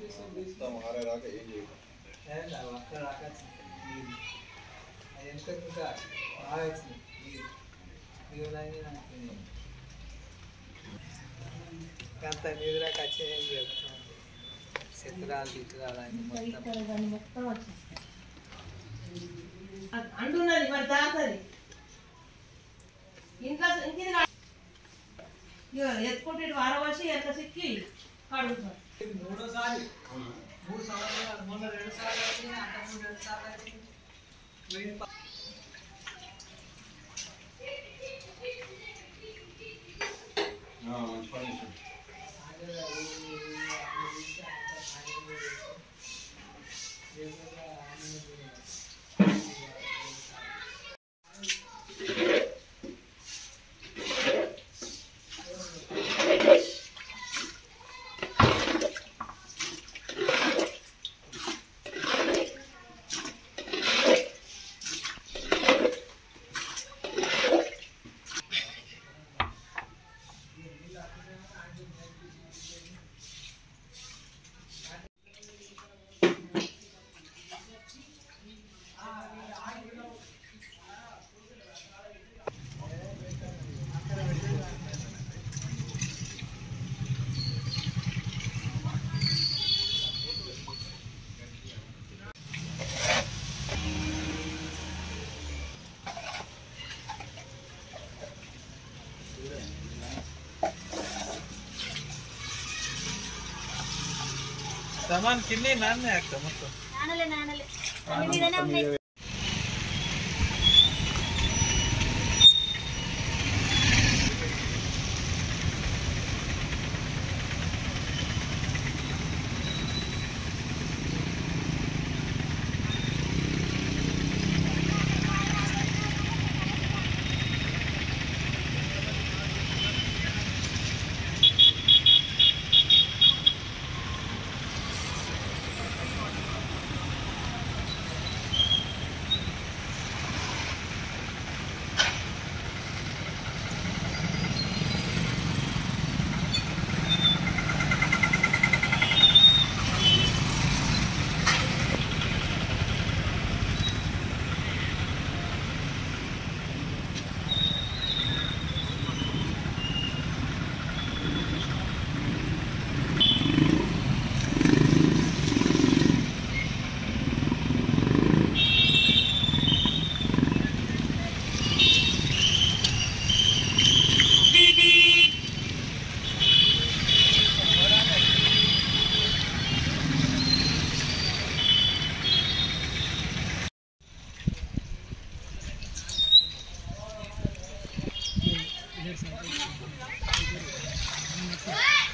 మొత్తం ఆరే రాక ఏం చేయకు అక్కడ రాక నీళ్ళు అది ఎంత ఇంకా బాగా వచ్చింది నీళ్ళు నీళ్ళు నాకు అంత నీళ్ళు రాక వచ్చే ఏం చెప్తాను శత్రాలు తిట్టురాలు అన్ని మొత్తం మొత్తం వచ్చేస్తాయి అంటున్నది మరి దాతది ఇంట్లో ఇంటిది కాదు. ఇగో ఎత్తుకుంటే ఇటు వారవచ్చి ఎంత సిక్కి కడుగుతారు ఇది మూడోసారి మూడు సంవత్సరాలు మొన్న రెండు సార్లు వచ్చింది అంతకుముందు రెండు సార్లు వచ్చింది వెయ్యి ప- ఆ, మంచి పని చేశాడు. సామాన్ కిన్ని నాన్నే అక్క మొత్తం నానలే నానలే అన్ని మీదనే ఉన్నాయి ఆ